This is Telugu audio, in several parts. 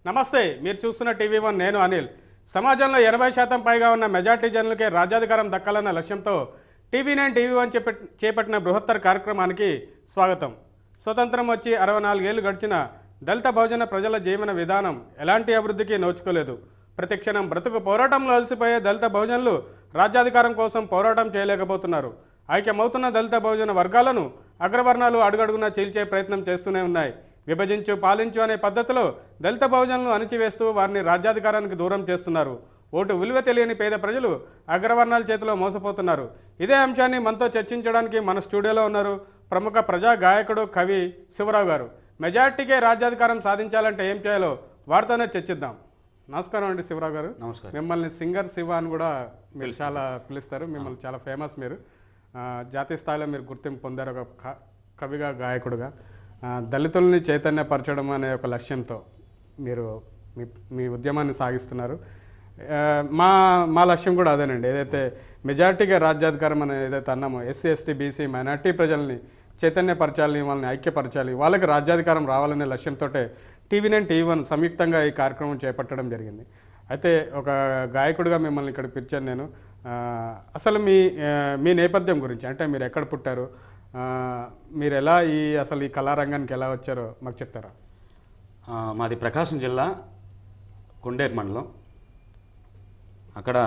నమస్తే మీరు చూస్తున్న టీవీ వన్ నేను అనిల్ సమాజంలో ఎనభై శాతం పైగా ఉన్న మెజార్టీ జనులకే రాజ్యాధికారం దక్కాలన్న లక్ష్యంతో టీవీ నైన్ టీవీ వన్ చేపట్ చేపట్టిన బృహత్తర కార్యక్రమానికి స్వాగతం స్వతంత్రం వచ్చి అరవై నాలుగేళ్లు గడిచిన దళిత బహుజన ప్రజల జీవన విధానం ఎలాంటి అభివృద్ధికి నోచుకోలేదు ప్రతిక్షణం బ్రతుకు పోరాటంలో అలసిపోయే దళిత బహుజనులు రాజ్యాధికారం కోసం పోరాటం చేయలేకపోతున్నారు ఐక్యమవుతున్న దళిత బహుజన వర్గాలను అగ్రవర్ణాలు అడుగడుగునా చీల్చే ప్రయత్నం చేస్తూనే ఉన్నాయి విభజించు పాలించు అనే పద్ధతిలో దళిత బహుజనులను అణిచివేస్తూ వారిని రాజ్యాధికారానికి దూరం చేస్తున్నారు ఓటు విలువ తెలియని పేద ప్రజలు అగ్రవర్ణాల చేతిలో మోసపోతున్నారు ఇదే అంశాన్ని మనతో చర్చించడానికి మన స్టూడియోలో ఉన్నారు ప్రముఖ ప్రజా గాయకుడు కవి శివరావు గారు మెజార్టీకే రాజ్యాధికారం సాధించాలంటే ఏం చేయాలో వారితోనే చర్చిద్దాం నమస్కారం అండి శివరావు గారు నమస్కారం మిమ్మల్ని సింగర్ శివ అని కూడా మీరు చాలా పిలుస్తారు మిమ్మల్ని చాలా ఫేమస్ మీరు ఆ, జాతీయ స్థాయిలో మీరు గుర్తింపు పొందారు ఒక క- కవిగా గాయకుడుగా ఆ, దళితుల్ని చైతన్యపరచడం అనే ఒక లక్ష్యంతో మీరు మీ మీ ఉద్యమాన్ని సాగిస్తున్నారు ఆ, మా మా లక్ష్యం కూడా అదేనండి ఏదైతే మెజార్టీగా రాజ్యాధికారం అని ఏదైతే అన్నామో ఎస్సీ ఎస్టీ బీసీ మైనార్టీ ప్రజల్ని చైతన్యపరచాలి వాళ్ళని ఐక్యపరచాలి వాళ్ళకి రాజ్యాధికారం రావాలనే లక్ష్యంతో టీవీ నైన్ టీవీ వన్ సంయుక్తంగా ఈ కార్యక్రమం చేపట్టడం జరిగింది అయితే ఒక గాయకుడిగా మిమ్మల్ని ఇక్కడ పిలిచాను నేను ఆ, అసలు మీ ఆ, మీ నేపథ్యం గురించి అంటే మీరు ఎక్కడ పుట్టారు ఆ, మీరు ఎలా ఈ అసలు ఈ కళారంగానికి ఎలా వచ్చారో మాకు చెప్తారా ఆ, మాది ప్రకాశం జిల్లా కొండేరు మండలం అక్కడ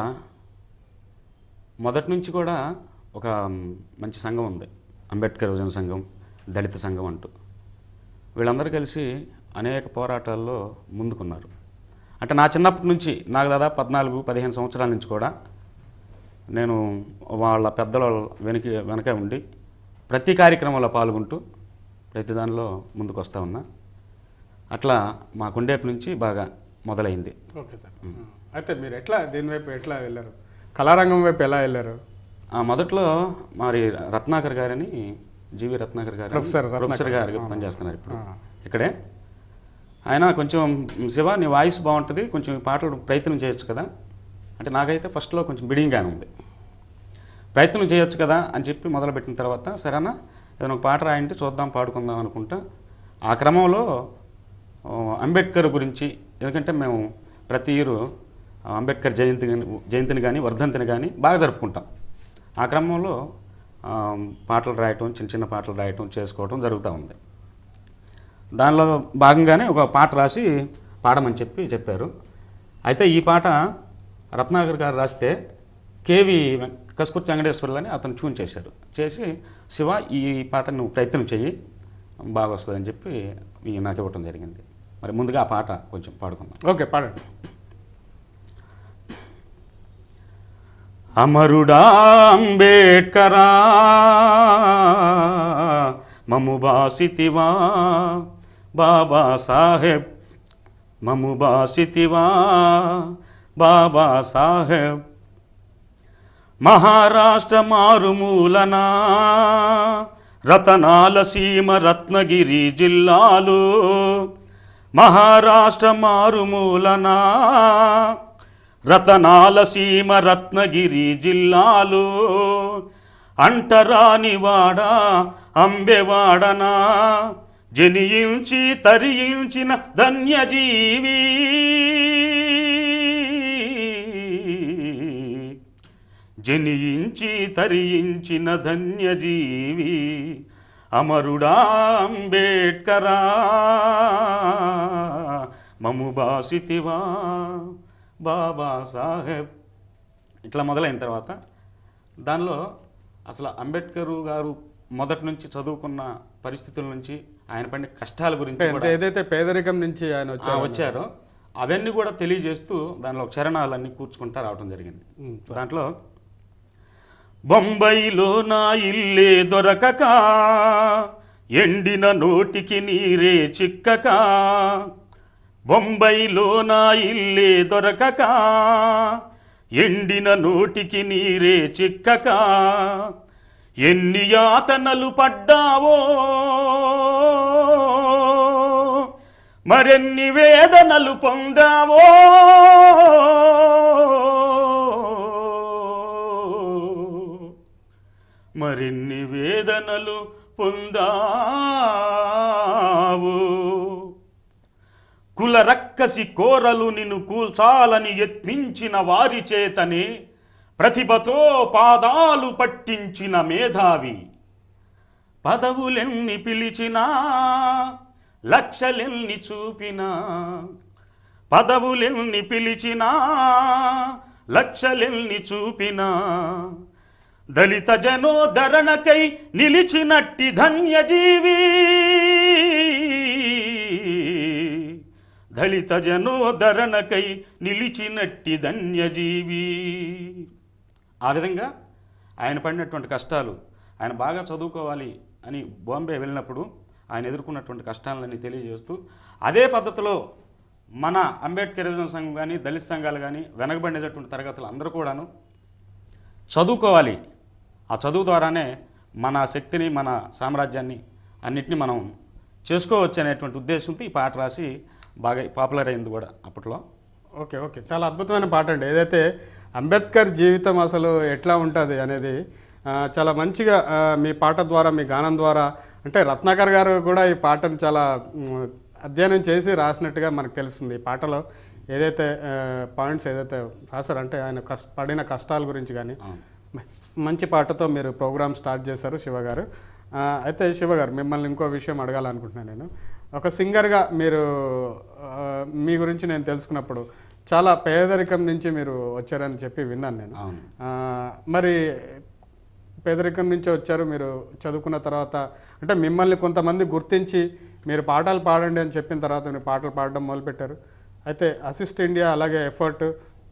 మొదటి నుంచి కూడా ఒక మ్, మంచి సంఘం ఉంది అంబేద్కర్ యువజన సంఘం దళిత సంఘం అంటూ వీళ్ళందరూ కలిసి అనేక పోరాటాల్లో ముందుకున్నారు అంటే నా చిన్నప్పటి నుంచి నాకు దాదాపు పద్నాలుగు పదిహేను సంవత్సరాల నుంచి కూడా నేను వాళ్ళ పెద్దల వెనక వెనక ఉండి ప్రతి కార్యక్రమంలో పాల్గొంటూ ప్రతి దానిలో ముందుకు వస్తూ ఉన్నా అట్లా మా కొండేపు నుంచి బాగా మొదలైంది ఓకే సార్ అయితే మీరు ఎట్లా దీని వైపు ఎట్లా వెళ్ళారు కళారంగం వైపు ఎలా వెళ్ళారు ఆ మొదట్లో మరి రత్నాకర్ గారని జీవి రత్నాకర్ గారు ప్రొఫెసర్ రత్నాకర్. ప్రొఫెసర్ గారు ఆ. పనిచేస్తున్నారు ఇప్పుడు ఆ. ఇక్కడే ఆయన కొంచెం శివ నీ వాయిస్ బాగుంటుంది కొంచెం ఈ పాటలు ప్రయత్నం చేయొచ్చు కదా అంటే నాకైతే ఫస్ట్లో కొంచెం బిడింగ్గానే ఉంది ప్రయత్నం చేయొచ్చు కదా అని చెప్పి మొదలుపెట్టిన తర్వాత సరేనా ఏదైనా ఒక పాట రాయంటే చూద్దాం పాడుకుందాం అనుకుంటా ఆ క్రమంలో ఆ, అంబేద్కర్ గురించి ఎందుకంటే మేము ప్రతి ఇయర్ అంబేద్కర్ జయంతి గాని జయంతిని కానీ వర్ధంతిని కానీ బాగా జరుపుకుంటాం ఆ క్రమంలో ఆ, పాటలు రాయటం చిన్న చిన్న పాటలు రాయటం చేసుకోవటం జరుగుతూ ఉంది దానిలో భాగంగానే ఒక పాట రాసి పాడమని చెప్పి చెప్పారు అయితే ఈ పాట రత్నాకర్ గారు రాస్తే కేవి వెం- కస్కూర్తి వెంకటేశ్వర్లు అని అతను ట్యూన్ చేశారు చేసి శివ ఈ పాట నువ్వు ప్రయత్నం చెయ్యి బాగా వస్తుందని చెప్పి ఈ నాకు ఇవ్వటం జరిగింది మరి ముందుగా ఆ పాట కొంచెం పాడుకుందాం ఓకే పాడండి అమరుడా అంబేడ్కరా మము బాసితివా బాబా సాహెబ్ మము బాసితివా బాబా సాహెబ్ మహారాష్ట్ర మారుమూలనా రతనాల సీమ రత్నగిరి జిల్లాలు మహారాష్ట్ర మారుమూలనా రతనాల సీమ రత్నగిరి జిల్లాలు అంటరానివాడ అంబెవాడనా జనియించి తరించిన ధన్యజీవి జనియించి తరించిన ధన్యజీవి అమరుడా అంబేడ్కరా మము బాసితివా బాబా సాహెబ్ ఇట్లా మొదలైన తర్వాత దానిలో అసలు అంబేద్కర్ గారు మొదటి నుంచి చదువుకున్న పరిస్థితుల నుంచి ఆయన పడిన కష్టాల గురించి అంటే కూడా ఏదైతే పేదరికం నుంచి ఆయన ఆ, వచ్చారు వచ్చారో అవన్నీ కూడా తెలియజేస్తూ దానిలో చరణాలన్నీ కూర్చుకుంటా రావటం జరిగింది ఉమ్, దాంట్లో బొంబాయిలో నా ఇల్లే దొరకక ఎండిన నోటికి నీరే చిక్కక బొంబాయిలో నా ఇల్లే దొరకక ఎండిన నోటికి నీరే చిక్కక ఎన్ని యాతనలు పడ్డావో మరెన్ని వేదనలు పొందావో మరిన్ని వేదనలు పొందావు కుల రక్క రక్కసి కోరలు నిన్ను కూల్చాలని యత్నించిన వారి చేతనే ప్రతిభతో పాదాలు పట్టించిన మేధావి పదవులెన్ని పిలిచినా లక్షలెన్ని చూపినా పదవులెన్ని పిలిచినా లక్షలెన్ని చూపినా దళిత జనోద్ధరణకై నిలిచినట్టి ధన్యజీవి దళిత జనోద్ధరణకై నిలిచినట్టి ధన్యజీవి ఆ విధంగా ఆయన పడినటువంటి కష్టాలు ఆయన బాగా చదువుకోవాలి అని బాంబే వెళ్ళినప్పుడు ఆయన ఎదుర్కొన్నటువంటి కష్టాలని తెలియజేస్తూ అదే పద్ధతిలో మన అంబేద్కర్ యువజన సంఘం కానీ దళిత సంఘాలు కానీ వెనకబడినటువంటి తరగతులు అందరూ కూడాను చదువుకోవాలి ఆ చదువు ద్వారానే మన శక్తిని మన సామ్రాజ్యాన్ని అన్నిటిని మనం చేసుకోవచ్చు అనేటువంటి ఉద్దేశంతో ఈ పాట రాసి బాగా పాపులర్ అయింది కూడా అప్పట్లో ఓకే ఓకే చాలా అద్భుతమైన పాట అండి ఏదైతే అంబేద్కర్ జీవితం అసలు ఎట్లా ఉంటుంది అనేది ఆ, చాలా మంచిగా ఆ, మీ పాట ద్వారా మీ గానం ద్వారా అంటే రత్నాకర్ గారు కూడా ఈ పాటను చాలా మ్, అధ్యయనం చేసి రాసినట్టుగా మనకు తెలుస్తుంది ఈ పాటలో ఏదైతే పాయింట్స్ ఏదైతే రాశారో అంటే ఆయన కష్ట పడిన కష్టాల గురించి కానీ అవును. మ- మంచి పాటతో మీరు ప్రోగ్రామ్ స్టార్ట్ చేశారు శివ గారు ఆ, అయితే శివ గారు మిమ్మల్ని ఇంకో విషయం అడగాలనుకుంటున్నాను నేను ఒక సింగర్గా మీరు ఆ, మీ గురించి నేను తెలుసుకున్నప్పుడు చాలా పేదరికం నుంచి మీరు వచ్చారని చెప్పి విన్నాను నేను అవును ఆ, మరి పేదరికం నుంచి వచ్చారు మీరు చదువుకున్న తర్వాత అంటే మిమ్మల్ని కొంతమంది గుర్తించి మీరు పాటలు పాడండి అని చెప్పిన తర్వాత మీరు పాటలు పాడడం మొదలుపెట్టారు అయితే అసిస్ట్ ఇండియా అలాగే ఎఫర్ట్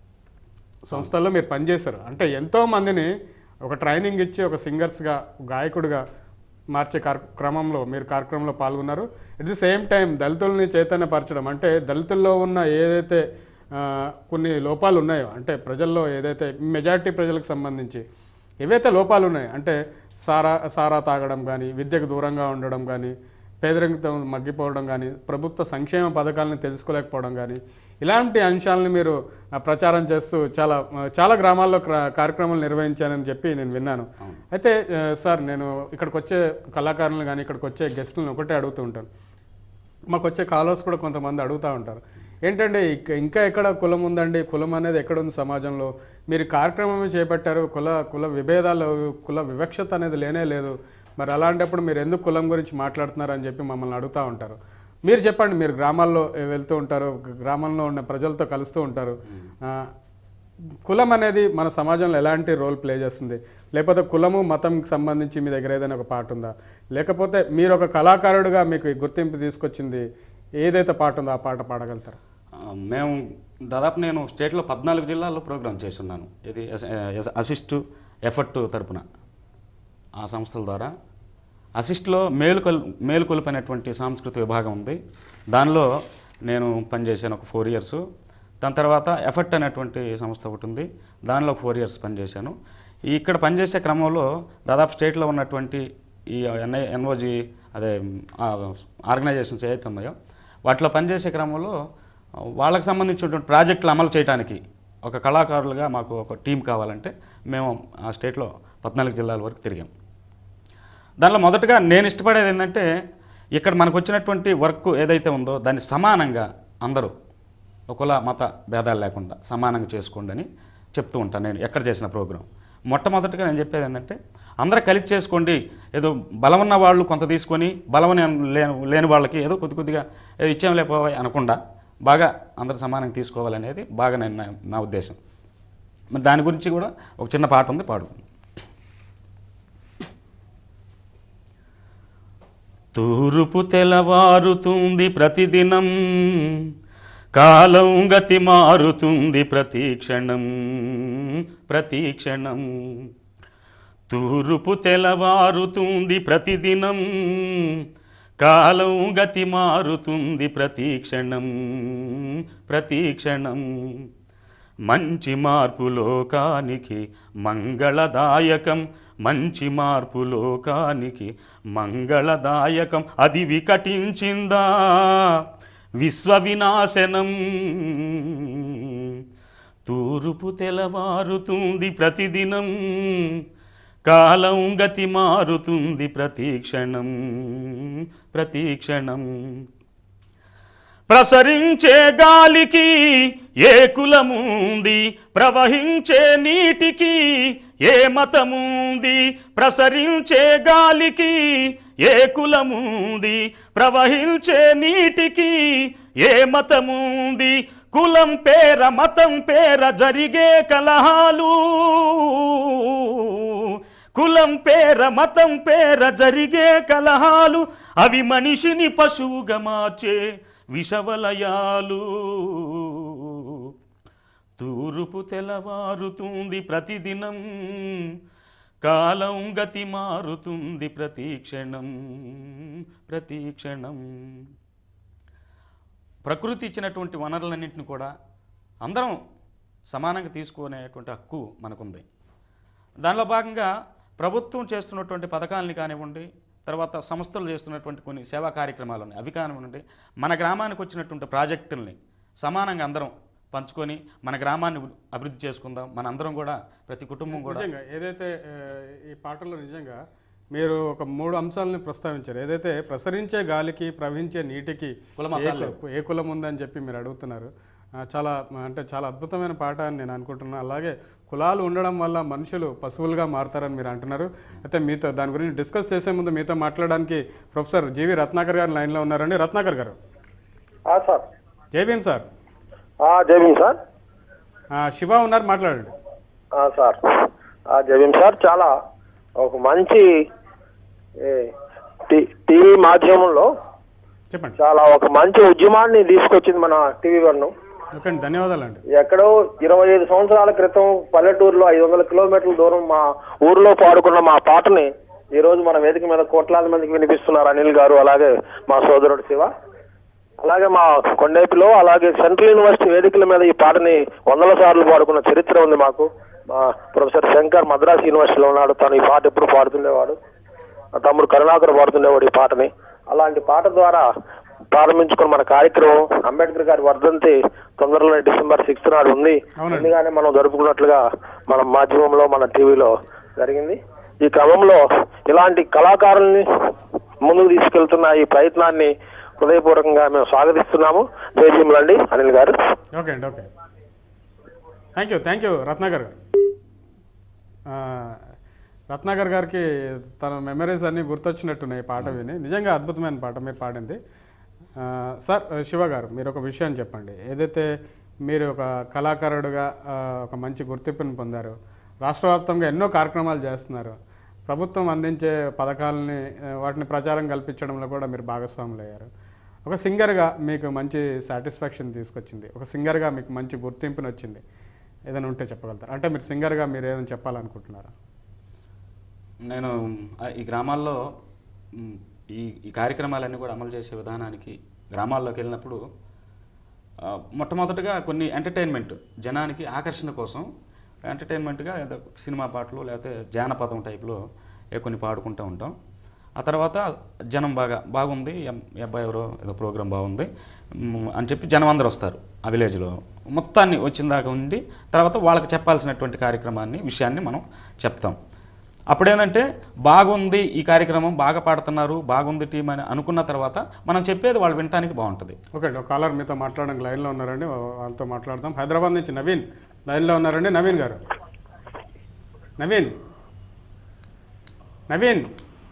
సంస్థల్లో మీరు పనిచేశారు అంటే ఎంతో మందిని ఒక ట్రైనింగ్ ఇచ్చి ఒక సింగర్స్గా గాయకుడిగా మార్చే కార్ క్రమంలో మీరు కార్యక్రమంలో పాల్గొన్నారు ఎట్ ది సేమ్ టైం దళితుల్ని చైతన్యపరచడం అంటే దళితుల్లో ఉన్న ఏదైతే ఆ, కొన్ని లోపాలు ఉన్నాయో అంటే ప్రజల్లో ఏదైతే మెజారిటీ ప్రజలకు సంబంధించి ఏవైతే లోపాలు ఉన్నాయో అంటే సారా సారా తాగడం కానీ విద్యకు దూరంగా ఉండడం కానీ పేదరికంతో మగ్గిపోవడం కానీ ప్రభుత్వ సంక్షేమ పథకాలను తెలుసుకోలేకపోవడం కానీ ఇలాంటి అంశాలను మీరు ఆ, ప్రచారం చేస్తూ చాలా ఆ, చాలా గ్రామాల్లో క్ర- కార్యక్రమాలు నిర్వహించానని చెప్పి నేను విన్నాను అవును. అయితే ఆ, సార్ నేను ఇక్కడికి వచ్చే కళాకారులను కానీ ఇక్కడికి వచ్చే గెస్టులను ఒకటే అడుగుతూ ఉంటాను మాకు వచ్చే కాలర్స్ కూడా కొంతమంది అడుగుతూ ఉంటారు ఏంటంటే ఇక- ఇంకా ఎక్కడ కులం ఉందండి కులం అనేది ఎక్కడ ఉంది సమాజంలో మీరు కార్యక్రమం చేపట్టారు కుల కుల విభేదాలు కుల వివక్షత అనేది లేనే లేదు మరి అలాంటప్పుడు మీరు ఎందుకు కులం గురించి మాట్లాడుతున్నారు అని చెప్పి మమ్మల్ని అడుగుతూ ఉంటారు మీరు చెప్పండి మీరు గ్రామాల్లో వెళ్తూ ఉంటారు గ్రామంలో ఉన్న ప్రజలతో కలుస్తూ ఉంటారు ఆ, కులం అనేది మన సమాజంలో ఎలాంటి రోల్ ప్లే చేస్తుంది లేకపోతే కులము మతంకి సంబంధించి మీ దగ్గర ఏదైనా ఒక పాట ఉందా లేకపోతే మీరు ఒక కళాకారుడిగా మీకు ఈ గుర్తింపు తీసుకొచ్చింది ఏదైతే పాట ఉందో ఆ పాట పాడగలుగుతారు ఆ, మేము దాదాపు నేను స్టేట్లో పద్నాలుగు జిల్లాల్లో ప్రోగ్రామ్ చేస్తున్నాను ఇది అసిస్టు ఎఫర్ట్ తరపున ఆ సంస్థల ద్వారా అసిస్ట్లో మేలుకొల్ మేలుకొలుపు అనేటువంటి సాంస్కృతిక విభాగం ఉంది దానిలో నేను పనిచేశాను ఒక ఫోర్ ఇయర్స్ దాని తర్వాత ఎఫర్ట్ అనేటువంటి సంస్థ ఒకటి ఉంది దానిలో ఫోర్ ఇయర్స్ పనిచేశాను ఈ ఇక్కడ పనిచేసే క్రమంలో దాదాపు స్టేట్లో ఉన్నటువంటి ఈ ఎన్ఐ ఎన్ఓజీ అదే ఆర్గనైజేషన్స్ ఏవైతే ఉన్నాయో వాటిలో పనిచేసే క్రమంలో వాళ్ళకి సంబంధించినటువంటి ప్రాజెక్టులు అమలు చేయడానికి ఒక కళాకారులుగా మాకు ఒక టీం కావాలంటే మేము ఆ స్టేట్లో పద్నాలుగు జిల్లాల వరకు తిరిగాం దానిలో మొదటగా నేను ఇష్టపడేది ఏంటంటే ఇక్కడ మనకు వచ్చినటువంటి వర్క్ ఏదైతే ఉందో దాన్ని సమానంగా అందరూ కుల మత భేదాలు లేకుండా సమానంగా చేసుకోండి అని చెప్తూ ఉంటాను నేను ఎక్కడ చేసిన ప్రోగ్రాం మొట్టమొదటిగా నేను చెప్పేది ఏంటంటే అందరూ కలిసి చేసుకోండి ఏదో బలం ఉన్న వాళ్ళు కొంత తీసుకొని బలం లేని లేని వాళ్ళకి ఏదో కొద్ది కొద్దిగా ఏదో ఇచ్చేం లేకపోయి అనకుండా బాగా అందరూ సమానంగా తీసుకోవాలనేది బాగా నేను నా- నా ఉద్దేశం మరి దాని గురించి కూడా ఒక చిన్న పాట ఉంది పాడు తూర్పు తెలవారుతుంది ప్రతిదినం కాలం గతి మారుతుంది ప్రతి క్షణం ప్రతి క్షణం తూర్పు తెలవారుతుంది ప్రతిదినం కాలం గతి మారుతుంది ప్రతి క్షణం ప్రతి క్షణం మంచి మార్పు లోకానికి మంగళదాయకం మంచి మార్పు లోకానికి మంగళదాయకం అది వికటించిందా విశ్వ వినాశనం తూర్పు తెలవారుతుంది ప్రతిదినం కాలం గతి మారుతుంది ప్రతి క్షణం ప్రతి క్షణం ప్రసరించే గాలికి ఏ కులముంది ప్రవహించే నీటికి ఏ మతముంది ప్రసరించే గాలికి ఏ కులముంది ప్రవహించే నీటికి ఏ మతముంది కులం పేర మతం పేర జరిగే కలహాలు కులం పేర మతం పేర జరిగే కలహాలు అవి మనిషిని పశువుగా మార్చే విషవలయాలు తూర్పు తెల్లవారుతుంది ప్రతిదినం కాలం గతి మారుతుంది ప్రతి క్షణం ప్రతి క్షణం ప్రకృతి ఇచ్చినటువంటి వనరులన్నింటిని కూడా అందరం సమానంగా తీసుకునేటువంటి హక్కు మనకుంది దానిలో భాగంగా ప్రభుత్వం చేస్తున్నటువంటి పథకాలని కానివ్వండి తర్వాత సంస్థలు చేస్తున్నటువంటి కొన్ని సేవా కార్యక్రమాలు ఉన్నాయి అవి కానివ్వండి మన గ్రామానికి వచ్చినటువంటి ప్రాజెక్టుల్ని సమానంగా అందరం పంచుకొని మన గ్రామాన్ని అభివృద్ధి చేసుకుందాం మన అందరం కూడా ప్రతి కుటుంబం కూడా నిజంగా ఏదైతే ఆ, ఈ పాటలో నిజంగా మీరు ఒక మూడు అంశాలని ప్రస్తావించారు ఏదైతే ప్రసరించే గాలికి ప్రవహించే నీటికి కుల ఏ మతాలు కు- ఏ కులం ఉందని చెప్పి మీరు అడుగుతున్నారు ఆ, చాలా అంటే చాలా అద్భుతమైన పాట అని నేను అనుకుంటున్నాను అలాగే కులాలు ఉండడం వల్ల మనుషులు పశువులుగా మారుతారని మీరు అంటున్నారు అయితే మీతో దాని గురించి డిస్కస్ చేసే ముందు మీతో మాట్లాడడానికి ప్రొఫెసర్ జీవి రత్నాకర్ గారు లైన్లో ఉన్నారండి రత్నాకర్ గారు ఆ, సార్ జై భీమ్ సార్ ఆ, జై భీమ్ సార్ ఆ, శివ ఉన్నారు మాట్లాడండి ఆ, సార్ ఆ, జై భీమ్ సార్ చాలా ఒక మంచి ఏ, టీ- టీవీ మాధ్యమంలో చెప్పండి చాలా ఒక మంచి ఉద్యమాన్ని తీసుకొచ్చింది మన టీవీ వన్ ఓకే అండి ధన్యవాదాలండి ఎక్కడో ఇరవై ఐదు సంవత్సరాల క్రితం పల్లెటూరులో ఐదు వందల కిలోమీటర్ల దూరం మా ఊర్లో పాడుకున్న మా పాటని ఈ రోజు మన వేదిక మీద కోట్లాది మందికి వినిపిస్తున్నారు అనిల్ గారు అలాగే మా సోదరుడు శివ అలాగే మా కొండేపిలో అలాగే సెంట్రల్ యూనివర్సిటీ వేదికల మీద ఈ పాటని వందల సార్లు పాడుకున్న చరిత్ర ఉంది మాకు మా ప్రొఫెసర్ శంకర్ మద్రాస్ యూనివర్సిటీలో ఉన్నాడు తను ఈ పాట ఎప్పుడు పాడుతుండేవాడు నా తమ్ముడు కరుణాకర్ పాడుతుండేవాడు ఈ పాటని అలాంటి పాట ద్వారా ప్రారంభించుకున్న మన కార్యక్రమం అంబేద్కర్ గారి వర్ధంతి తొందరలో డిసెంబర్ సిక్స్త్ నాడు ఉంది అవునండి. ముందుగానే మనం జరుపుకున్నట్లుగా మన మాధ్యమంలో మన టీవీలో జరిగింది ఈ క్రమంలో ఇలాంటి కళాకారుల్ని ముందుకు తీసుకెళ్తున్న ఈ ప్రయత్నాన్ని హృదయపూర్వకంగా మేము స్వాగతిస్తున్నాము జై భీములండి అనిల్ గారు ఓకే అండి okay thank you thank you Ratnakar garu ఆ, రత్నాకర్ గారికి తన మెమరీస్ అన్నీ గుర్తొచ్చినట్టున్నాయి ఈ పాట విని నిజంగా అద్భుతమైన పాట మీరు పాడింది ఆ, సార్ శివ గారు మీరు ఒక విషయం చెప్పండి ఏదైతే మీరు ఒక కళాకారుడుగా ఆ, ఒక మంచి గుర్తింపుని పొందారు రాష్ట్ర వ్యాప్తంగా ఎన్నో కార్యక్రమాలు చేస్తున్నారు ప్రభుత్వం అందించే పథకాలని ఆ, వాటిని ప్రచారం కల్పించడంలో కూడా మీరు భాగస్వాములు అయ్యారు ఒక సింగర్గా మీకు మంచి సాటిస్ఫాక్షన్ తీసుకొచ్చింది ఒక సింగర్గా మీకు మంచి గుర్తింపుని వచ్చింది ఏదైనా ఉంటే చెప్పగలుగుతారు అంటే మీరు సింగర్గా మీరు ఏదైనా చెప్పాలనుకుంటున్నారా నేను ఆ, ఈ గ్రామాల్లో మ్, ఈ ఈ కార్యక్రమాలన్నీ కూడా అమలు చేసే విధానానికి గ్రామాల్లోకి వెళ్ళినప్పుడు ఆ, మొట్టమొదటగా కొన్ని ఎంటర్టైన్మెంట్ జనానికి ఆకర్షణ కోసం ఎంటర్టైన్మెంట్గా ఏదో సినిమా పాటలు లేకపోతే జానపదం టైప్లో ఏ కొన్ని పాడుకుంటూ ఉంటాం ఆ తర్వాత జనం బాగా బాగుంది ఈ అమ్- ఈ అబ్బాయి ఎవరో ఏదో ప్రోగ్రాం బాగుంది మ్, అని చెప్పి జనం అందరూ వస్తారు ఆ విలేజ్లో మొత్తాన్ని వచ్చిన దాకా ఉండి తర్వాత వాళ్ళకి చెప్పాల్సినటువంటి కార్యక్రమాన్ని విషయాన్ని మనం చెప్తాం అప్పుడేంటంటే బాగుంది ఈ కార్యక్రమం బాగా పాడుతున్నారు బాగుంది టీం అని అనుకున్న తర్వాత మనం చెప్పేది వాళ్ళు వినటానికి బాగుంటుంది ఓకే అండి ఒక కాలర్ మీతో మాట్లాడడానికి లైన్లో ఉన్నారండి వాళ్ళతో మాట్లాడదాం హైదరాబాద్ నుంచి నవీన్ లైన్లో ఉన్నారండి నవీన్ గారు నవీన్ నవీన్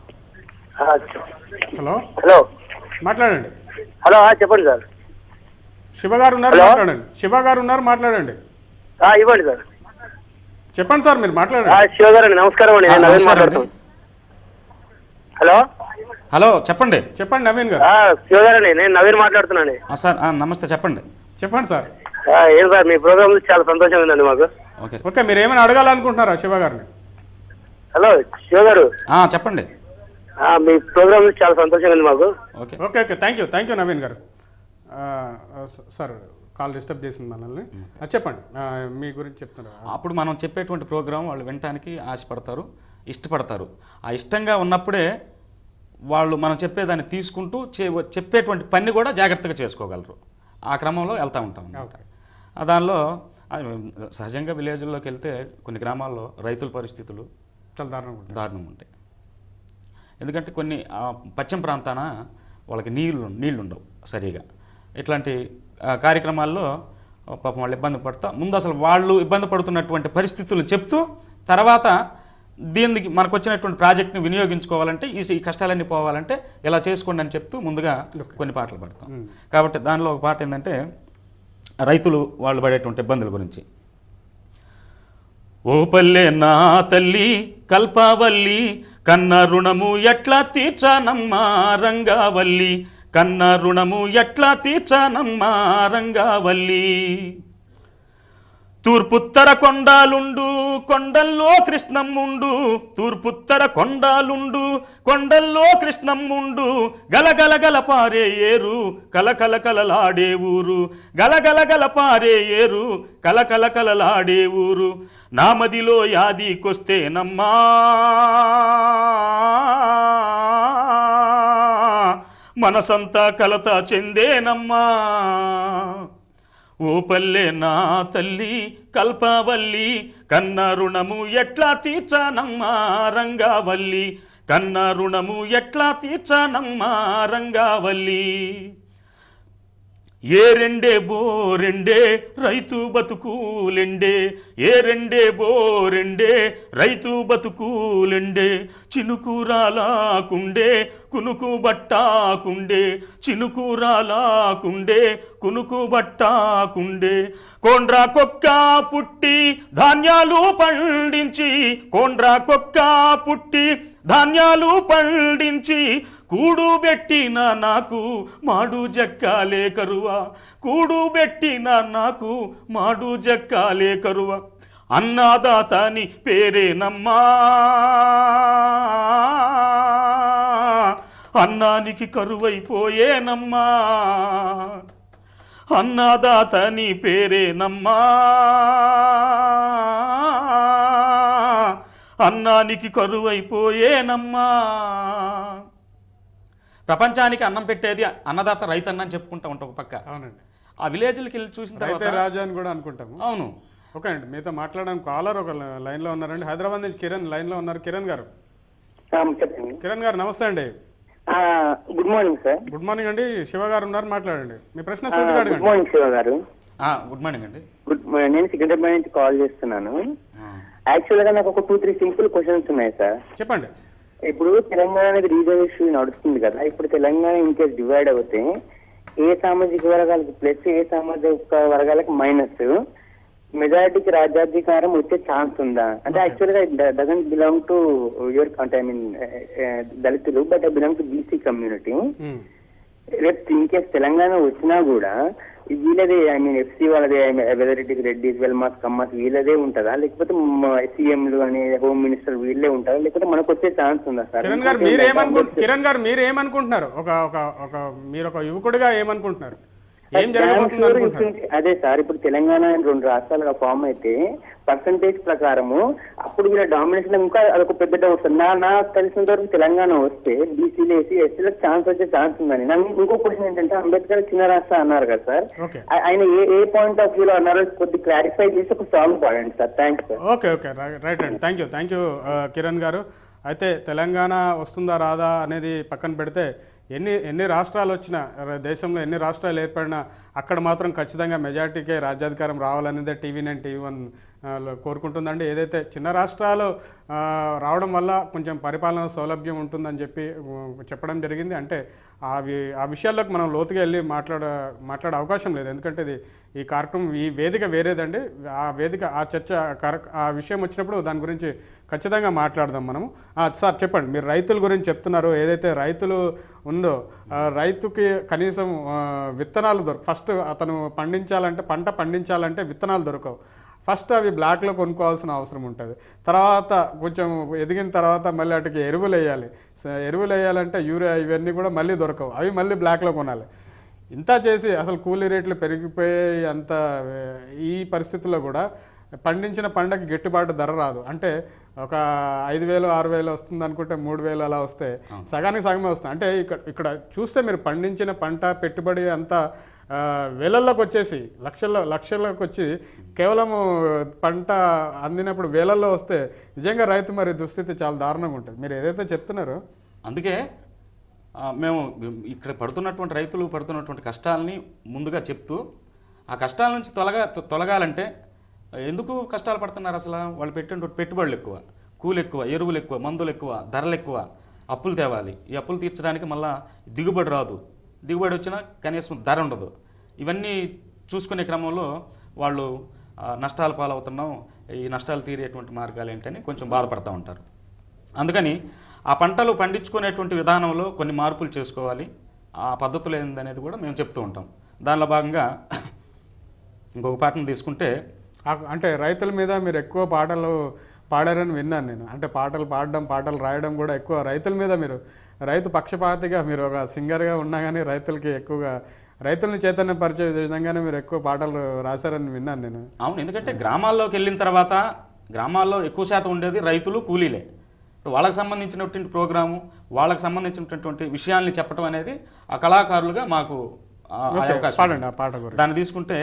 హలో హలో మాట్లాడండి హలో చెప్పండి సార్ శివ గారు ఉన్నారు హలో? మాట్లాడండి శివ గారు ఉన్నారు మాట్లాడండి ఇవ్వండి సార్ చెప్పండి సార్ మీరు మాట్లాడండి శివ గారు నమస్కారం అండి నేను నవీన్ మాట్లాడుతున్నాను. హలో హలో చెప్పండి చెప్పండి నవీన్ గారు శివ గారండి నేను నవీన్ మాట్లాడుతున్నాను ఆ, సార్ ఆ, నమస్తే చెప్పండి చెప్పండి సార్ ఏం సార్ మీ ప్రోగ్రామ్ చాలా సంతోషంగా ఉందండి మాకు ఓకే ఓకే మీరు ఏమైనా అడగాలనుకుంటున్నారా శివ గారిని హలో శివ గారు ఆ, చెప్పండి ఆ, మీ ప్రోగ్రామ్ చాలా సంతోషంగా ఉంది మాకు okay okay okay thank you thank you Naveen garu ఆ, స- సార్ కాల్ డిస్టర్బ్ చేసింది మనల్ని ఆ, చెప్పండి ఆ, మీ గురించి చెప్తున్నారు అప్పుడు మనం చెప్పేటువంటి ప్రోగ్రాం వాళ్ళు వినటానికి ఆశపడతారు ఇష్టపడతారు ఆ ఇష్టంగా ఉన్నప్పుడే వాళ్ళు మనం చెప్పేదాన్ని తీసుకుంటూ చే చెప్పేటువంటి పని కూడా జాగ్రత్తగా చేసుకోగలరు ఆ క్రమంలో వెళ్తూ ఉంటాం అన్నమాట. ఓకే. ఆ దానిలో ఆ, సహజంగా విలేజ్లోకి వెళ్తే కొన్ని గ్రామాల్లో రైతుల పరిస్థితులు చాలా దారుణంగా ఉంటుంది దారుణం ఉంటాయి ఎందుకంటే కొన్ని ఆ, పశ్చిమ ప్రాంతాన వాళ్ళకి నీళ్లు నీళ్లు ఉండవు సరిగా ఇట్లాంటి ఆ, కార్యక్రమాల్లో పాపం వాళ్ళు ఇబ్బంది పడతా ముందు అసలు వాళ్ళు ఇబ్బంది పడుతున్నటువంటి పరిస్థితులు చెప్తూ తర్వాత దీనికి మనకు వచ్చినటువంటి ప్రాజెక్ట్ని వినియోగించుకోవాలంటే ఈ ఈ కష్టాలన్నీ పోవాలంటే ఇలా చేసుకోండి అని చెప్తూ ముందుగా కొన్ని పాటలు పాడతాం మ్మ్. కాబట్టి దానిలో ఒక పాట ఏంటంటే రైతులు వాళ్ళు పడేటువంటి ఇబ్బందుల గురించి ఓ పల్లె నా తల్లి కల్పావల్లి కన్న రుణము ఎట్లా తీర్చానమ్మా రంగావల్లి కన్న రుణము ఎట్లా తీర్చానమ్మా రంగావల్లి తూర్పుత్తర కొండాలుండు కొండల్లో కృష్ణమ్ముండు తూర్పుత్తర కొండాలుండు కొండల్లో కృష్ణమ్ముండు గలగల గల పారే ఏరు కలకల కలలాడే ఊరు గలగల గల పారే ఏరు కలకల కలలాడే ఊరు నా మదిలో యాదికొస్తేనమ్మా మనసంతా కలత చెందేనమ్మా ఓ పల్లె నా తల్లి కల్పవల్లి కన్న రుణము ఎట్లా తీర్చానమ్మా రంగావల్లి కన్న రుణము ఎట్లా తీర్చానమ్మా రంగావల్లి ఏ రెండే బో రెండే రైతు బతుకులెండే ఏ రెండే బో రెండే రైతు బతుకులెండే చినుకురాలాకుండే కునుకు బట్టాకుండే చినుకురాలాకుండే కునుకు బట్టాకుండే కోండ్రా కొక్క పుట్టి ధాన్యాలు పండించి కోండ్రా కొక్క పుట్టి ధాన్యాలు పండించి కూడు పెట్టిన నాకు మాడు జక్కాలే కరువా కూడు పెట్టిన నాకు మాడు జక్కాలే కరువా అన్నాదాతని పేరేనమ్మా అన్నానికి కరువైపోయేనమ్మా అన్నదాతని పేరేనమ్మా అన్నానికి కరువైపోయేనమ్మా ప్రపంచానికి అన్నం పెట్టేది అన్నదాత రైతన్న అని చెప్పుకుంటా ఉంటాం ఒక పక్క అవునండి ఆ విలేజ్లకి వెళ్ళి చూసిన రైతే తర్వాత రాజా అని కూడా అనుకుంటాము అవును ఓకే అండి మీతో మాట్లాడడానికి కాలర్ ఒక లైన్ లో ఉన్నారండి హైదరాబాద్ నుంచి కిరణ్ లైన్ లో ఉన్నారు కిరణ్ గారు ఆ, చెప్పండి కిరణ్ గారు నమస్తే అండి ఆ, good morning sir good morning అండి శివ గారు ఉన్నారు మాట్లాడండి మీ ప్రశ్న ఆ, సూటిగా గుడ్ అడగండి మార్నింగ్ శివ గారు ఆ, గుడ్ మార్నింగ్ అండి గుడ్ మా- నేను సికింద్రాబాద్ నుంచి కాల్ చేస్తున్నాను ఆ, యాక్చువల్ గా నాకు ఒక టూ త్రీ సింపుల్ క్వశ్చన్స్ ఉన్నాయి సార్ చెప్పండి ఇప్పుడు తెలంగాణ అనేది రీజన్ ఇష్యూ నడుస్తుంది కదా ఇప్పుడు తెలంగాణ ఇంకేస్ డివైడ్ అవుతే ఏ సామాజిక వర్గాలకి ప్లస్ ఏ సామాజిక వర్గాలకి మైనస్ మెజారిటీకి రాజ్యాధికారం వచ్చే ఛాన్స్ ఉందా అంటే యాక్చువల్ గా డజంట్ బిలాంగ్ టు యువర్ అంటే ఐ మీన్ దళితులు but I belong to BC community um. రేపు ఇన్ కేస్ తెలంగాణ వచ్చినా కూడా వీళ్ళదే ఐ మీన్ ఎఫ్సీ వాళ్ళదే whether it is Reddys Velmas Kammas వీళ్ళదే ఉంటుందా లేకపోతే సీఎంలు అని హోమ్ మినిస్టర్ వీళ్ళే ఉంటారా లేకపోతే మనకు వచ్చే ఛాన్స్ ఉందా సార్ కిరణ్ గారు మీరు ఏమనుకు కిరణ్ గారు మీరు ఏమనుకుంటున్నారు ఒక ఒక ఒక మీరు ఒక యువకుడిగా ఏమనుకుంటున్నారు ఏం జరగబోతుంది అనుకుంటున్నారు అదే సార్ ఇప్పుడు తెలంగాణ అని రెండు రాష్ట్రాలుగా ఫామ్ అయితే పర్సంటేజ్ ప్రకారము అప్పుడు వీళ్ళ డామినేషన్ ఇంకా అదొక పెద్ద డౌట్ సార్ నా నాకు తెలిసినంత వరకు తెలంగాణ వస్తే బీసీలు ఏసీ ఎస్టీలకు ఛాన్స్ వచ్చే ఛాన్స్ ఉందని నాకు ఇంకో క్వశ్చన్ ఏంటంటే అంబేద్కర్ చిన్న రాష్ట్ర అన్నారు కదా సార్ ఓకే ఆ- ఆయన ఏ ఏ పాయింట్ ఆఫ్ వ్యూలో అన్నారో కొద్ది క్లారిఫై చేసి ఒక సాంగ్ పాడండి sir thanks sir okay okay రై- రైట్ అండి thank you thank you Kiran garu అయితే తెలంగాణ వస్తుందా రాదా అనేది పక్కన పెడితే ఎన్ని ఎన్ని రాష్ట్రాలు వచ్చినా ర- దేశంలో ఎన్ని రాష్ట్రాలు ఏర్పడినా అక్కడ మాత్రం ఖచ్చితంగా మెజార్టీకే రాజ్యాధికారం రావాలనేదే టీవీ నైన్ టీవీ వన్ ఆ, లో కోరుకుంటుందండి ఏదైతే చిన్న రాష్ట్రాలు ఆ, రావడం వల్ల కొంచెం పరిపాలన సౌలభ్యం ఉంటుందని చెప్పి ఉ, చెప్పడం జరిగింది అంటే ఆ వి- ఆ విషయాల్లోకి మనం లోతుగా వెళ్ళి మాట్లాడ మాట్లాడే అవకాశం లేదు ఎందుకంటే ఇది ఈ కార్యక్రమం ఈ వేదిక వేరేదండి ఆ వేదిక ఆ చర్చ కర- ఆ విషయం వచ్చినప్పుడు దాని గురించి ఖచ్చితంగా మాట్లాడదాం మనము ఆ, సార్ చెప్పండి మీరు రైతుల గురించి చెప్తున్నారు ఏదైతే రైతులు ఉందో ఆ, రైతుకి కనీసం ఆ, విత్తనాలు దొరక ఫస్ట్ అతను పండించాలంటే పంట పండించాలంటే విత్తనాలు దొరకవు ఫస్ట్ అవి బ్లాక్లో కొనుక్కోవాల్సిన అవసరం ఉంటుంది తర్వాత కొంచెం ఎదిగిన తర్వాత మళ్ళీ వాటికి ఎరువులు వేయాలి స- ఎరువులు వేయాలంటే యూరియా ఇవన్నీ కూడా మళ్ళీ దొరకవు అవి మళ్ళీ బ్లాక్లో కొనాలి ఇంత చేసి అసలు కూలీ రేట్లు పెరిగిపోయి అంత ఏ, ఈ పరిస్థితుల్లో కూడా పండించిన పంటకి గిట్టుబాటు ధర రాదు అంటే ఒక ఐదు వేలు ఆరు వేలు వస్తుంది అనుకుంటే మూడు వేలు అలా వస్తే సగానికి సగమే వస్తుంది అంటే ఇక్కడ ఇక్కడ చూస్తే మీరు పండించిన పంట పెట్టుబడి అంతా ఆ, వేలల్లోకి వచ్చేసి లక్షల్లో లక్షల్లోకి వచ్చి కేవలం పంట అందినప్పుడు వేలల్లో వస్తే నిజంగా రైతు మరి దుస్థితి చాలా దారుణంగా ఉంటుంది మీరు ఏదైతే చెప్తున్నారో అందుకే ఆ, మేము ఇక్కడ పడుతున్నటువంటి రైతులు పడుతున్నటువంటి కష్టాలని ముందుగా చెప్తూ ఆ కష్టాల నుంచి తొలగా తొలగాలంటే ఎందుకు కష్టాలు పడుతున్నారు అసలు వాళ్ళు పెట్టినటువంటి పెట్టుబడులు ఎక్కువ కూలి ఎక్కువ ఎరువులు ఎక్కువ మందులు ఎక్కువ ధరలు ఎక్కువ అప్పులు తేవాలి ఈ అప్పులు తీర్చడానికి మళ్ళా దిగుబడి రాదు దిగుబడి వచ్చినా కనీసం ధర ఉండదు ఇవన్నీ చూసుకునే క్రమంలో వాళ్ళు ఆ, నష్టాల పాలవుతున్నాం ఈ నష్టాలు తీరేటువంటి మార్గాలు ఏంటని కొంచెం బాధపడతా ఉంటారు అందుకని ఆ పంటలు పండించుకునేటువంటి విధానంలో కొన్ని మార్పులు చేసుకోవాలి ఆ పద్ధతులు ఏందనేది కూడా మేము చెప్తూ ఉంటాం దానిలో భాగంగా ఇంకొక పాటను తీసుకుంటే ఆ- అంటే రైతుల మీద మీరు ఎక్కువ పాటలు పాడారని విన్నాను నేను అంటే పాటలు పాడడం పాటలు రాయడం కూడా ఎక్కువ రైతుల మీద మీరు రైతు పక్షపాతిగా మీరు ఒక సింగర్గా ఉన్నా కానీ రైతులకి ఎక్కువగా రైతుల్ని చైతన్యపరిచే విధంగానే మీరు ఎక్కువ పాటలు రాశారని విన్నాను నేను అవును ఎందుకంటే గ్రామాల్లోకి వెళ్ళిన తర్వాత గ్రామాల్లో ఎక్కువ శాతం ఉండేది రైతులు కూలీలే ఇప్పుడు వాళ్ళకి సంబంధించినటువంటి ప్రోగ్రాము వాళ్ళకి సంబంధించినటువంటి విషయాల్ని చెప్పడం అనేది ఆ కళాకారులుగా మాకు ఆ- ఆ ఓకే, అవకాశం పాడండి ఆ పాట గురించి దాన్ని తీసుకుంటే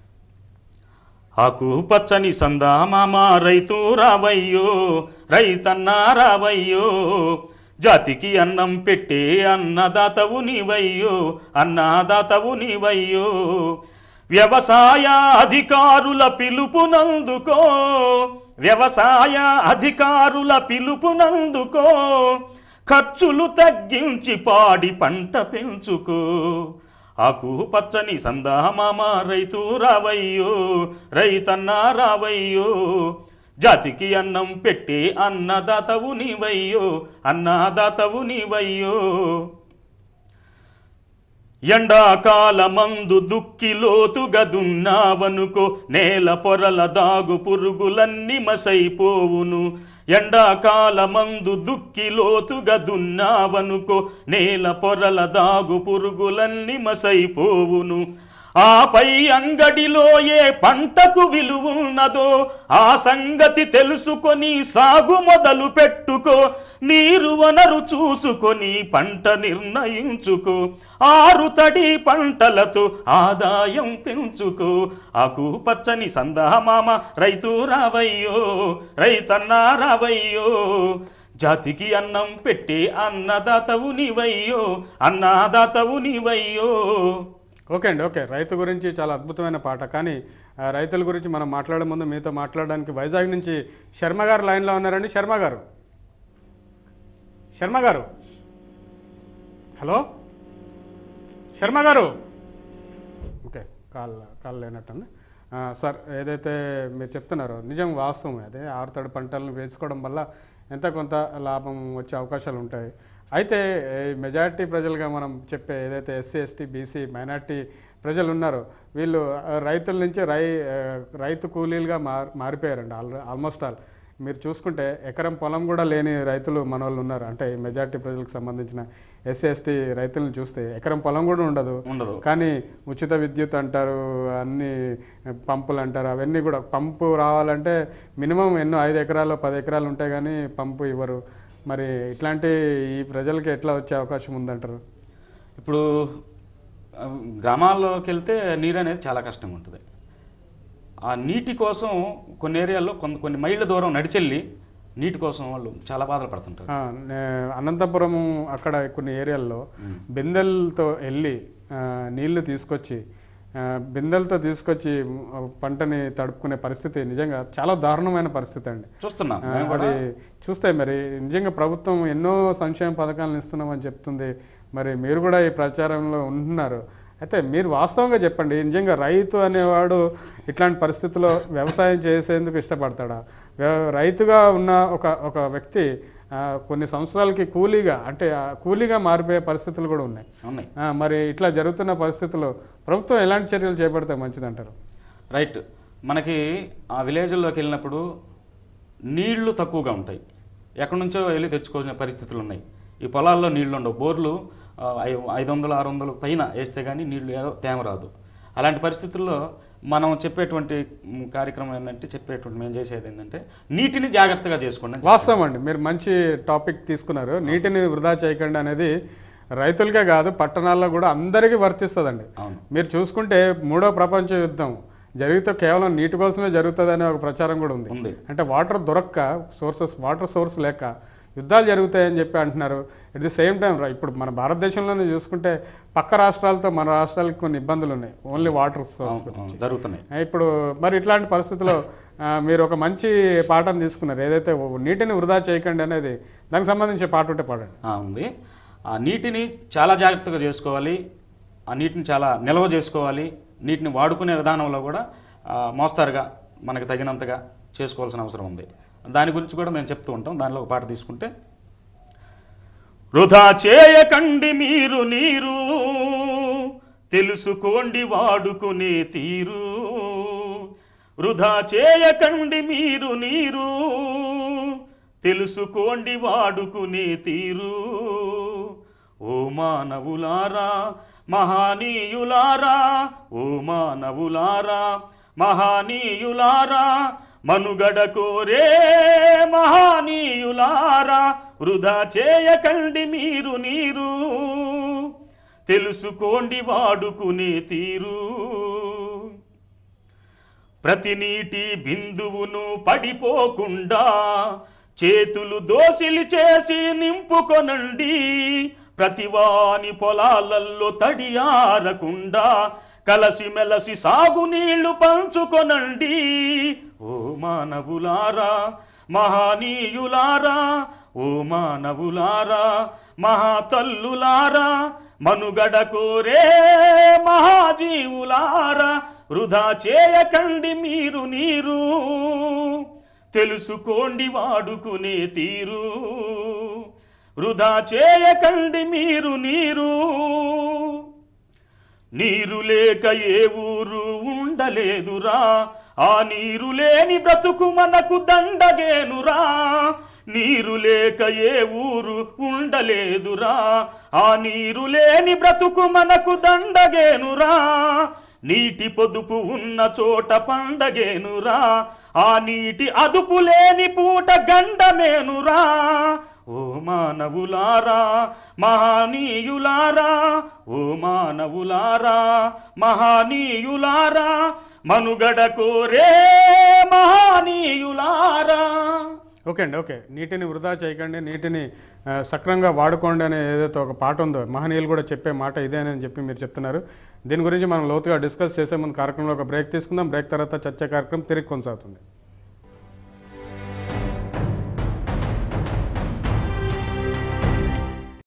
ఆకు పచ్చని సందామామ రైతు రావయ్యో రైతన్నా రావయ్యో జాతికి అన్నం పెట్టే అన్నదాతవు నీవయ్యో అన్నదాతవు నీవయ్యో వ్యవసాయ అధికారుల పిలుపునందుకో వ్యవసాయ అధికారుల పిలుపునందుకో ఖర్చులు తగ్గించి పాడి పంట పెంచుకో ఆకు పచ్చని సందామామ రైతు రావయ్యో రైతన్నా రావయ్యో జాతికి అన్నం పెట్టే అన్నదాతవు నీవయ్యో అన్నదాతవు నీవయ్యో ఎండాకాలమందు దుక్కి లోతుగదున్నావనుకో నేల పొరల దాగు పురుగులన్నీ మసైపోవును ఎండాకాలమందు దుక్కి లోతుగదున్నావనుకో నేల పొరల దాగు పురుగులన్నీ మసైపోవును ఆపై అంగడిలో ఏ పంటకు విలువున్నదో ఆ సంగతి తెలుసుకొని సాగు మొదలు పెట్టుకో నీరు వనరు చూసుకొని పంట నిర్ణయించుకో ఆరు తడి పంటలతో ఆదాయం పెంచుకో ఆకు పచ్చని సందమామ రైతు రావయ్యో రైతన్నా రావయ్యో జాతికి అన్నం పెట్టే అన్నదాతవు నీవయ్యో అన్నదాతవు నీవయ్యో ఓకే అండి ఓకే రైతు గురించి చాలా అద్భుతమైన పాట కానీ ఆ, రైతుల గురించి మనం మాట్లాడే ముందు మీతో మాట్లాడడానికి వైజాగ్ నుంచి శర్మ గారు లైన్లో ఉన్నారండి శర్మ గారు శర్మ గారు హలో శర్మ గారు ఓకే కాల్ కాల్ లేనట్టుంది ఆ, సార్ ఏదైతే మీరు చెప్తున్నారో నిజం వాస్తవం అదే ఆరుతడి పంటలను వేసుకోవడం వల్ల ఎంత కొంత లాభం వచ్చే అవకాశాలు ఉంటాయి అయితే ఈ మెజారిటీ ప్రజలుగా మనం చెప్పే ఏదైతే ఎస్సీ ఎస్టీ బీసీ మైనార్టీ ప్రజలు ఉన్నారో వీళ్ళు ఆ, రైతుల నుంచి రై ఆ, రైతు కూలీలుగా మార్ మారిపోయారండి ఆల్ ఆల్మోస్ట్ ఆల్ మీరు చూసుకుంటే ఎకరం పొలం కూడా లేని రైతులు మన వాళ్ళు ఉన్నారు అంటే ఈ మెజారిటీ ప్రజలకు సంబంధించిన ఎస్సీ ఎస్టీ రైతులను చూస్తే ఎకరం పొలం కూడా ఉండదు ఉండదు కానీ ఉచిత విద్యుత్ అంటారు అన్ని పంపులు అంటారు అవన్నీ కూడా పంపు రావాలంటే మినిమం ఎన్నో ఐదు ఎకరాలు పది ఎకరాలు ఉంటాయి కానీ పంపు ఇవ్వరు మరి ఇట్లాంటి ఈ ప్రజలకి ఎట్లా వచ్చే అవకాశం ఉందంటారు ఇప్పుడు ఆ, గ్రామాల్లోకి వెళ్తే నీరు అనేది చాలా కష్టంగా ఉంటుంది ఆ నీటి కోసం కొన్ని ఏరియాల్లో కొన్ని కొన్ని మైళ్ళ దూరం నడిచెళ్ళి నీటి కోసం వాళ్ళు చాలా బాధలు పడుతుంటారు ఆ, నే- అనంతపురం అక్కడ కొన్ని ఏరియాల్లో మ్మ్. బిందెలతో వెళ్ళి ఆ, నీళ్లు తీసుకొచ్చి ఆ, బిందెలతో తీసుకొచ్చి మ్, పంటని తడుపుకునే పరిస్థితి నిజంగా చాలా దారుణమైన పరిస్థితి అండి చూస్తున్నాం ఆ, మేము కూడా అది చూస్తే మరి నిజంగా ప్రభుత్వం ఎన్నో సంక్షేమ పథకాలను ఇస్తున్నామని చెప్తుంది మరి మీరు కూడా ఈ ప్రచారంలో ఉంటున్నారు అయితే మీరు వాస్తవంగా చెప్పండి నిజంగా రైతు అనేవాడు ఇట్లాంటి పరిస్థితుల్లో వ్యవసాయం చేసేందుకు ఇష్టపడతాడా వ్య- రైతుగా ఉన్న ఒక ఒక వ్యక్తి ఆ, కొన్ని సంవత్సరాలకి కూలీగా అంటే ఆ కూలీగా మారిపోయే పరిస్థితులు కూడా ఉన్నాయి ఉన్నాయి ఆ, మరి ఇట్లా జరుగుతున్న పరిస్థితుల్లో ప్రభుత్వం ఎలాంటి చర్యలు చేపడితే మంచిదంటారు రైట్ మనకి ఆ విలేజ్లోకి వెళ్ళినప్పుడు నీళ్లు తక్కువగా ఉంటాయి ఎక్కడి నుంచో వెళ్ళి తెచ్చుకోవాల్సిన పరిస్థితులు ఉన్నాయి ఈ పొలాల్లో నీళ్లు ఉండవు బోర్లు ఆ, ఐ- ఐదు వందలు ఆరు వందలు పైన వేస్తే కానీ నీళ్లు ఏదో తేమ రాదు అలాంటి పరిస్థితుల్లో మనం చెప్పేటువంటి మ్, కార్యక్రమం ఏంటంటే చెప్పేటువంటి మేము చేసేది ఏంటంటే నీటిని జాగ్రత్తగా చేసుకోండి అని చెప్తాం. వాస్తవం అండి మీరు మంచి టాపిక్ తీసుకున్నారు నీటిని వృధా చేయకండి అనేది రైతులకే కాదు పట్టణాల్లో కూడా అందరికీ వర్తిస్తుందండి అవును మీరు చూసుకుంటే మూడో ప్రపంచ యుద్ధం జరిగితే కేవలం నీటి కోసమే జరుగుతుందనే ఒక ప్రచారం కూడా ఉంది ఉంది అంటే వాటర్ దొరక్క సోర్సెస్ వాటర్ సోర్స్ లేక యుద్ధాలు జరుగుతాయని చెప్పి అంటున్నారు ఎట్ ది సేమ్ టైం ఇప్పుడు మన భారతదేశంలోనే చూసుకుంటే పక్క రాష్ట్రాలతో మన రాష్ట్రాలకు కొన్ని ఇబ్బందులు ఉన్నాయి ఓన్లీ వాటర్ సోర్స్ అవును, అవును, జరుగుతున్నాయి ఇప్పుడు మరి ఇట్లాంటి పరిస్థితుల్లో ఆ, మీరు ఒక మంచి పాఠం తీసుకున్నారు ఏదైతే నీటిని వృధా చేయకండి అనేది దానికి సంబంధించి పాట ఉంటే పాడండి ఆ, ఉంది ఆ నీటిని చాలా జాగ్రత్తగా చేసుకోవాలి ఆ నీటిని చాలా నిల్వ చేసుకోవాలి నీటిని వాడుకునే విధానంలో కూడా ఆ, మోస్తారుగా మనకు తగినంతగా చేసుకోవాల్సిన అవసరం ఉంది దాని గురించి కూడా మేము చెప్తూ ఉంటాం దానిలో ఒక పాట తీసుకుంటే వృధా చేయకండి మీరు నీరు తెలుసుకోండి వాడుకునే తీరు వృధా చేయకండి మీరు నీరు తెలుసుకోండి వాడుకునే తీరు ఓ మానవులారా మహానీయులారా ఓ మానవులారా మహానీయులారా మనుగడ కోరే మహానీయులారా వృధా చేయకండి మీరు నీరు తెలుసుకోండి వాడుకునే తీరు ప్రతి నీటి బిందువును పడిపోకుండా చేతులు దోసిలి చేసి నింపుకొనండి ప్రతివాని పొలాలల్లో తడియారకుండా కలసి మెలసి సాగునీళ్లు పంచుకొనండి ఓ మానవులారా మహానీయులారా ఓ మానవులారా మహాతల్లులారా మనుగడ కోరే మహాజీవులారా వృధా చేయకండి మీరు నీరు తెలుసుకోండి వాడుకునే తీరు వృధా చేయకండి మీరు నీరు నీరు లేక ఏ ఊరు ఉండలేదురా ఆ నీరు లేని బ్రతుకు మనకు దండగేనురా నీరు లేక ఏ ఊరు ఉండలేదురా ఆ నీరు లేని బ్రతుకు మనకు దండగేనురా నీటి పొదుపు ఉన్న చోట పండగేనురా ఆ నీటి అదుపు లేని పూట గండమేనురా ఓ మానవులారా మహానీయులారా ఓ మానవులారా మహానీయులారా మనుగడ కోరే మహానీయులారా ఓకే అండి ఓకే నీటిని వృధా చేయకండి నీటిని ఆ, సక్రమంగా వాడుకోండి అనే ఏదైతే ఒక పాట ఉందో మహనీయులు కూడా చెప్పే మాట ఇదేనని చెప్పి మీరు చెప్తున్నారు దీని గురించి మనం లోతుగా డిస్కస్ చేసే ముందు కార్యక్రమంలో ఒక బ్రేక్ తీసుకుందాం బ్రేక్ తర్వాత చర్చ కార్యక్రమం తిరిగి కొనసాగుతుంది